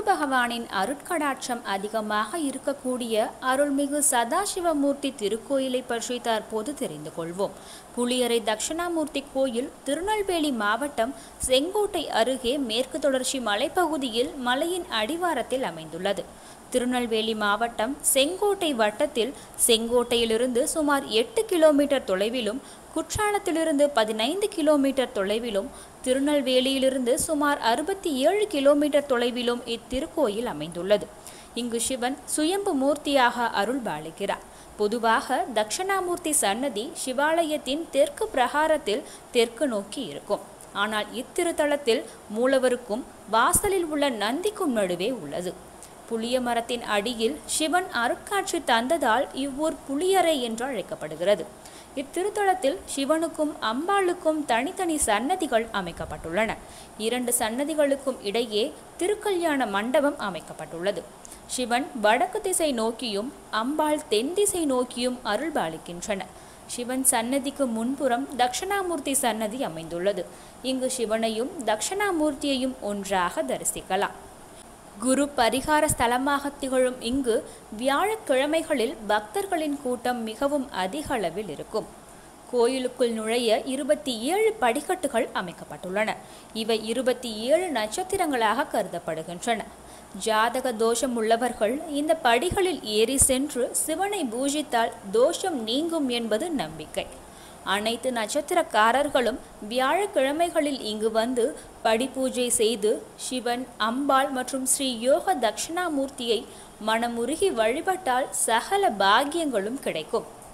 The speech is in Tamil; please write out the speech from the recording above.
பகவானின் அருட்கடாட்சம் அதிகமாக இருக்கக்கூடிய அருள்மிகு சதாசிவமூர்த்தி திருக்கோயிலை பற்றி தற்போது தெரிந்து கொள்வோம் புளியரை தட்சிணாமூர்த்தி கோயில் திருநெல்வேலி மாவட்டம் செங்கோட்டை அருகே மேற்கு தொடர்ச்சி மலைப்பகுதியில் மலையின் அடிவாரத்தில் அமைந்துள்ளது திருநெல்வேலி மாவட்டம் செங்கோட்டை வட்டத்தில் செங்கோட்டையிலிருந்து சுமார் எட்டு கிலோமீட்டர் தொலைவிலும் குற்றாலத்திலிருந்து பதினைந்து கிலோமீட்டர் தொலைவிலும் திருநெல்வேலியிலிருந்து சுமார் அறுபத்தி ஏழு கிலோமீட்டர் தொலைவிலும் இத்திருக்கோயில் அமைந்துள்ளது இங்கு சிவன் சுயம்பு மூர்த்தியாக அருள் பாலிக்கிறார் பொதுவாக தட்சிணாமூர்த்தி சன்னதி சிவாலயத்தின் தெற்கு பிரகாரத்தில் தெற்கு நோக்கி இருக்கும் ஆனால் இத்திருத்தலத்தில் மூலவருக்கும் வாசலில் உள்ள நந்திக்கும் நடுவே உள்ளது புளிய மரத்தின் அடியில் சிவன் அருட்காட்சி தந்ததால் இவ்வூர் புளியரை என்று அழைக்கப்படுகிறது இத்திருத்தலத்தில் சிவனுக்கும் அம்பாளுக்கும் தனித்தனி சன்னதிகள் அமைக்கப்பட்டுள்ளன இரண்டு சன்னதிகளுக்கும் இடையே திருக்கல்யாண மண்டபம் அமைக்கப்பட்டுள்ளது சிவன் வடக்கு திசை நோக்கியும் அம்பாள் தென் திசை நோக்கியும் அருள்பாலிக்கின்றனர் சிவன் சன்னதிக்கு முன்புறம் தட்சிணாமூர்த்தி சன்னதி அமைந்துள்ளது இங்கு சிவனையும் தட்சிணாமூர்த்தியையும் ஒன்றாக தரிசிக்கலாம் குரு பரிகார ஸ்தலமாக திகழும் இங்கு வியாழக்கிழமைகளில் பக்தர்களின் கூட்டம் மிகவும் அதிக அளவில் இருக்கும் கோயிலுக்குள் நுழைய இருபத்தி ஏழு படிக்கட்டுகள் அமைக்கப்பட்டுள்ளன இவை இருபத்தி ஏழு நட்சத்திரங்களாக கருதப்படுகின்றன ஜாதக தோஷம் உள்ளவர்கள் இந்த படிகளில் ஏறி சென்று சிவனை பூஜித்தால் தோஷம் நீங்கும் என்பது நம்பிக்கை அனைத்து நட்சத்திரக்காரர்களும் வியாழக்கிழமைகளில் இங்கு வந்து படிப்பூஜை செய்து சிவன் அம்பாள் மற்றும் ஸ்ரீ யோக தட்சிணாமூர்த்தியை மனமுருகி வழிபட்டால் சகல பாக்கியங்களும் கிடைக்கும்